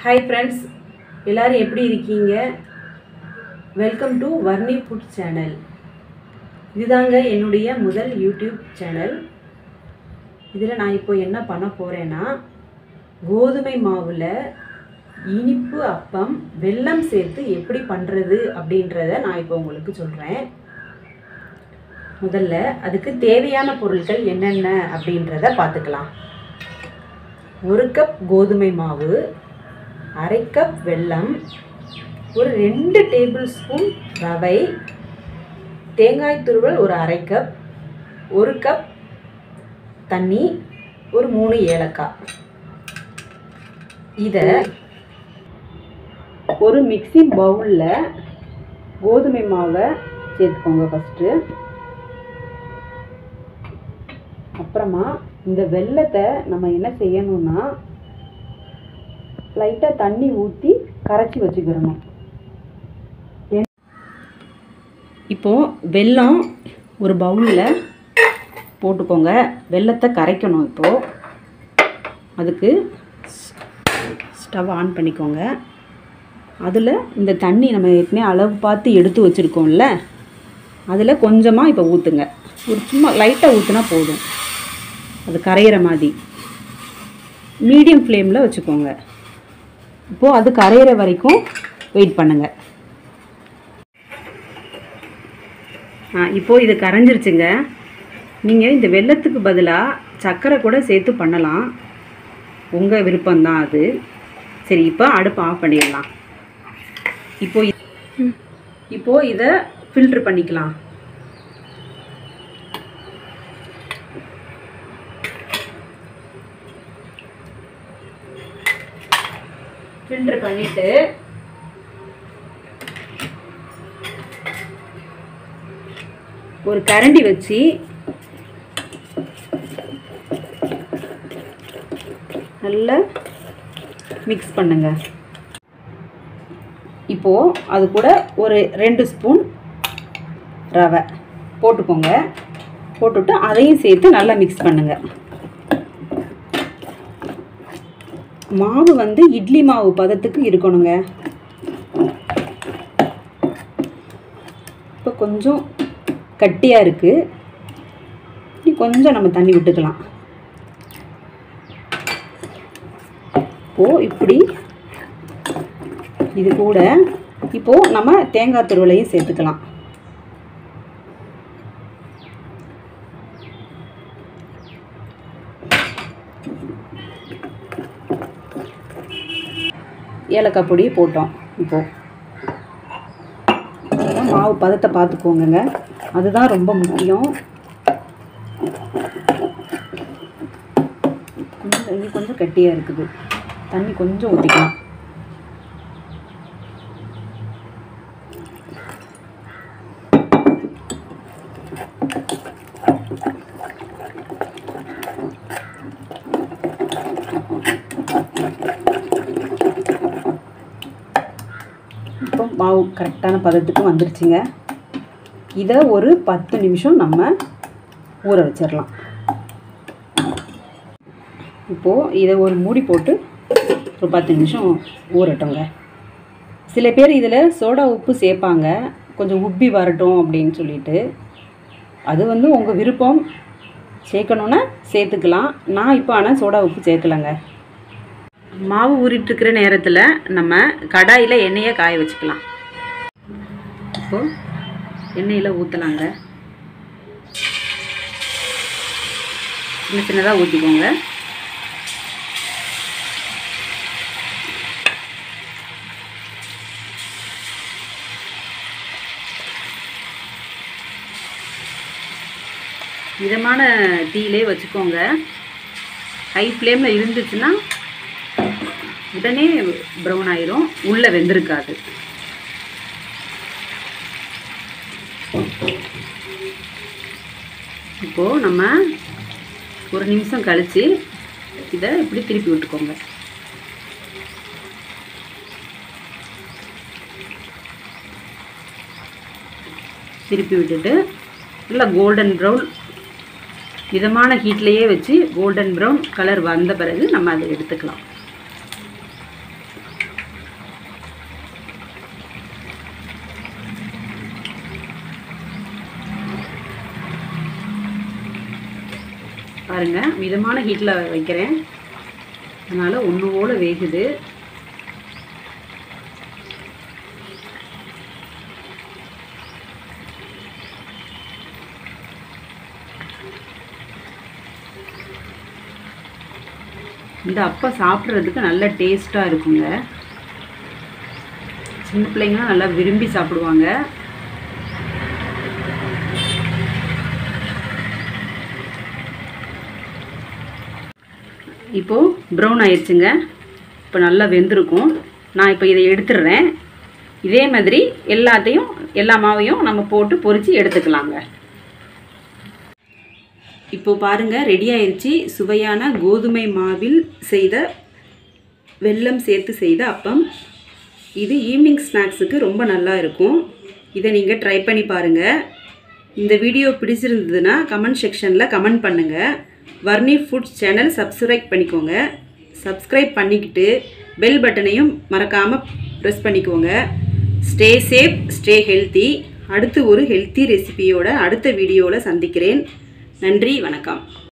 hi friends எல்லாரும் எப்படி இருக்கீங்க welcome to Varni food channel இதுதாங்க என்னுடைய முதல் யூடியூப் சேனல் இதில் நான் இப்போ என்ன பண்ண போகிறேன்னா கோதுமை மாவில் இனிப்பு அப்பம் வெல்லம் சேர்த்து எப்படி பண்ணுறது அப்படின்றத நான் இப்போ உங்களுக்கு சொல்கிறேன் முதல்ல அதுக்கு தேவையான பொருட்கள் என்னென்ன அப்படின்றத பார்த்துக்கலாம் ஒரு கப் கோதுமை மாவு அரை கப் வெல்லம் ஒரு ரெண்டு டேபிள் ஸ்பூன் ரவை தேங்காய் துருவல் ஒரு அரை கப் ஒரு கப் தண்ணி ஒரு மூணு ஏலக்காய் இதை ஒரு மிக்ஸி பவுலில் கோதுமை மாவை சேர்த்துக்கோங்க ஃபஸ்ட்டு அப்புறமா இந்த வெல்லத்தை நம்ம என்ன செய்யணும்னா லைட்டாக தண்ணி ஊற்றி கரைச்சி வச்சுக்கிறணும் இப்போது வெல்லம் ஒரு பவுலில் போட்டுக்கோங்க வெல்லத்தை கரைக்கணும் இப்போது அதுக்கு ஸ்டவ் ஆன் பண்ணிக்கோங்க அதில் இந்த தண்ணி நம்ம ஏற்கனவே அளவு பார்த்து எடுத்து வச்சுருக்கோம்ல அதில் கொஞ்சமாக இப்போ ஊற்றுங்க ஒரு சும்மா லைட்டாக ஊற்றுனா போதும் அது கரையிற மாதிரி மீடியம் ஃப்ளேமில் வச்சுக்கோங்க இப்போது அது கரையிற வரைக்கும் வெயிட் பண்ணுங்கள் ஆ இப்போது இது கரைஞ்சிருச்சுங்க நீங்கள் இந்த வெள்ளத்துக்கு பதிலாக சர்க்கரை கூட சேர்த்து பண்ணலாம் உங்கள் விருப்பம்தான் அது சரி இப்போ அடுப்பு ஆஃப் பண்ணிடலாம் இப்போ இப்போது இதை ஃபில்ட்ரு பண்ணிக்கலாம் ஃபில்ட்ரு பண்ணிவிட்டு ஒரு கரண்டி வச்சு நல்லா மிக்ஸ் பண்ணுங்க இப்போது அது கூட ஒரு ரெண்டு ஸ்பூன் ரவை போட்டுக்கோங்க போட்டுவிட்டு அதையும் சேர்த்து நல்லா மிக்ஸ் பண்ணுங்கள் மாவு வந்து இட்லி மாவு பதத்துக்கு இருக்கணுங்க இப்போ கொஞ்சம் கட்டியாக இருக்குது இனி கொஞ்சம் நம்ம தண்ணி விட்டுக்கலாம் இப்போது இப்படி இது கூட இப்போது நம்ம தேங்காய் துருவலையும் சேர்த்துக்கலாம் ஏலக்காய் பொடி போட்டோம் இப்போது மாவு பதத்தை பார்த்துக்கோங்க அதுதான் ரொம்ப முக்கியம் கொஞ்சம் தண்ணி கொஞ்சம் கட்டியாக இருக்குது தண்ணி கொஞ்சம் ஊற்றிக்கலாம் இப்போ மாவு கரெக்டான பதத்துக்கு வந்துருச்சுங்க இதை ஒரு பத்து நிமிஷம் நம்ம ஊற வச்சிடலாம் இப்போது இதை ஒரு மூடி போட்டு ஒரு பத்து நிமிஷம் ஊறட்டுங்க சில பேர் இதில் சோடா உப்பு சேர்ப்பாங்க கொஞ்சம் உப்பி வரட்டும் அப்படின்னு சொல்லிட்டு அது வந்து உங்கள் விருப்பம் சேர்க்கணுன்னா சேர்த்துக்கலாம் நான் இப்போ ஆனால் சோடா உப்பு சேர்க்கலைங்க மாவு ஊறிட்டுருக்கிற நேரத்தில் நம்ம கடாயில் எண்ணெயை காய வச்சுக்கலாம் இப்போது எண்ணெயில் ஊற்றலாங்க சின்ன சின்னதாக ஊற்றிக்கோங்க மிதமான தீயிலே வச்சுக்கோங்க ஹை ஃப்ளேமில் இருந்துச்சுன்னா உடனே ப்ரௌன் ஆயிரும் உள்ளே வெந்திருக்காது இப்போது நம்ம ஒரு நிமிஷம் கழித்து இதை இப்படி திருப்பி விட்டுக்கோங்க திருப்பி விட்டுட்டு நல்லா கோல்டன் ப்ரௌன் மிதமான ஹீட்லேயே வச்சு கோல்டன் ப்ரௌன் கலர் வந்த பிறகு நம்ம அதை எடுத்துக்கலாம் பாருங்கள் மிதமான ஹீட்டில் வைக்கிறேன் அதனால் ஒன்று போல் வேகுது இந்த அப்பம் சாப்பிட்றதுக்கு நல்ல டேஸ்ட்டாக இருக்குங்க சின்ன பிள்ளைங்களாம் நல்லா விரும்பி சாப்பிடுவாங்க இப்போது ப்ரௌன் ஆயிடுச்சுங்க இப்போ நல்லா வெந்திருக்கும் நான் இப்போ இதை எடுத்துடுறேன் இதே மாதிரி எல்லாத்தையும் எல்லா மாவையும் நம்ம போட்டு பொரித்து எடுத்துக்கலாங்க இப்போ பாருங்கள் ரெடி ஆயிடுச்சு சுவையான கோதுமை மாவில் செய்த வெல்லம் சேர்த்து செய்த அப்பம் இது ஈவினிங் ஸ்நாக்ஸுக்கு ரொம்ப நல்லா இருக்கும் இதை நீங்கள் ட்ரை பண்ணி பாருங்கள் இந்த வீடியோ பிடிச்சிருந்ததுன்னா கமெண்ட் செக்ஷனில் கமெண்ட் பண்ணுங்கள் வர்ணி ஃபுட்ஸ் சேனல் சப்ஸ்கிரைப் பண்ணிக்கோங்க சப்ஸ்கிரைப் பண்ணிக்கிட்டு பெல் பட்டனையும் மறக்காமல் ப்ரெஸ் பண்ணிக்கோங்க ஸ்டே சேஃப் ஸ்டே ஹெல்த்தி அடுத்து ஒரு ஹெல்த்தி ரெசிபியோட அடுத்த வீடியோவில் சந்திக்கிறேன் நன்றி வணக்கம்